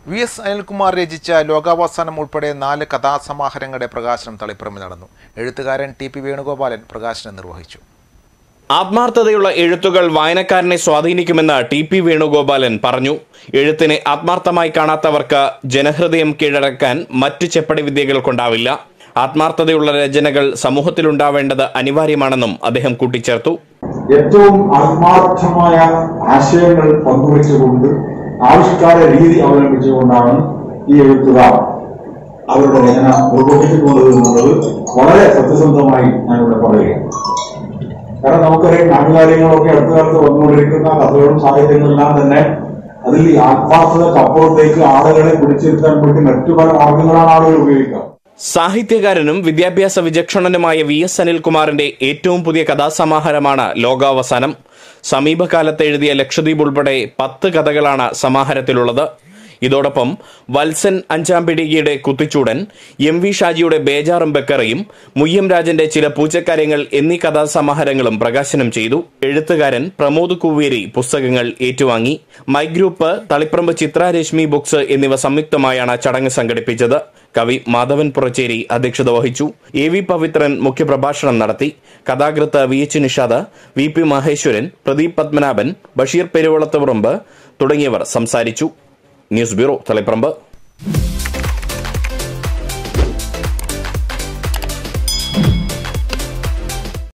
V S Anilkumar രചിച്ച ലോകാവസാനം ഉൾപ്പെടെ നാല് കഥാസമാഹാരങ്ങളുടെ പ്രകാശനം തളിപ്പറമ്പിൽ നടന്നു എഴുത്തുകാരൻ ടി പി വേണുഗോപാലൻ പ്രകാശനം നിർവഹിച്ചു ആത്മാർത്ഥതയുള്ള എഴുത്തുകൾ വായനക്കാരനെ സ്വാധീനിക്കുമെന്ന് ടി പി വേണുഗോപാലൻ പറഞ്ഞു എഴുത്തിനെ ആത്മാർത്ഥമായി കാണാത്തവർക്ക് ജനഹൃദയം കീഴടക്കാൻ മറ്റു ചെപ്പടി വിദ്യകൾ കൊണ്ടാവില്ല ആത്മാർത്ഥതയുള്ള രചനകൾ സമൂഹത്തിലുണ്ടാവേണ്ടത് അനിവാര്യമാണെന്നും അദ്ദേഹം കൂട്ടിച്ചേർത്തു ഏറ്റവും ആത്മാർത്ഥമായ ആശയങ്ങൾ പങ്കുവെച്ചുകൊണ്ട് ആവിഷ്കാര രീതി അവലംബിച്ചുകൊണ്ടാണ് ഈ എഴുത്തുകാർ അവരുടെ രചന നിർവഹിച്ചിട്ടുള്ളത് എന്നുള്ളത് വളരെ സത്യസന്ധമായി ഞാനിവിടെ പറയുകയാണ് കാരണം നമുക്കറിയാം നാട്ടുകാര്യങ്ങളൊക്കെ അടുത്ത കാലത്ത് വന്നുകൊണ്ടിരിക്കുന്ന കഥകളും സാഹിത്യങ്ങളെല്ലാം തന്നെ അതിൽ ഈ ആത്മാർത്ഥതക്കപ്പുറത്തേക്ക് ആളുകളെ പിടിച്ചിരുത്താൻ വേണ്ടി മറ്റു പല മാർഗങ്ങളാണ് ആളുകൾ ഉപയോഗിക്കുക സാഹിത്യകാരനും വിദ്യാഭ്യാസ വിചക്ഷണനുമായ വി എസ് അനിൽകുമാറിന്റെ ഏറ്റവും പുതിയ കഥാസമാഹാരമാണ് ലോകാവസാനം സമീപകാലത്ത് എഴുതിയ ലക്ഷദ്വീപ് ഉൾപ്പെടെ പത്ത് കഥകളാണ് സമാഹാരത്തിലുള്ളത് ഇതോടൊപ്പം വത്സൻ അഞ്ചാംപിടികയുടെ കുത്തിച്ചൂടൻ എം വി ഷാജിയുടെ ബേജാറും ബക്കറയും മുയ്യം രാജന്റെ ചില പൂച്ചക്കാര്യങ്ങൾ എന്നീ കഥാസമാഹാരങ്ങളും പ്രകാശനം ചെയ്തു എഴുത്തുകാരൻ പ്രമോദ് കുവേരി പുസ്തകങ്ങൾ ഏറ്റുവാങ്ങി my group Taliparamba Chitrarashmi books എന്നിവ സംയുക്തമായാണ് ചടങ്ങ് സംഘടിപ്പിച്ചത് കവി മാധവൻ പുറച്ചേരി അധ്യക്ഷത വഹിച്ചു എ വി പവിത്രൻ മുഖ്യപ്രഭാഷണം നടത്തി കഥാകൃത്ത് V H Nishad V P Maheswaran Pradeep Padmanabhan Basheer Peruvalathuparamba തുടങ്ങിയവർ സംസാരിച്ചു ന്യൂസ് ബ്യൂറോ തളിപ്പറമ്പ്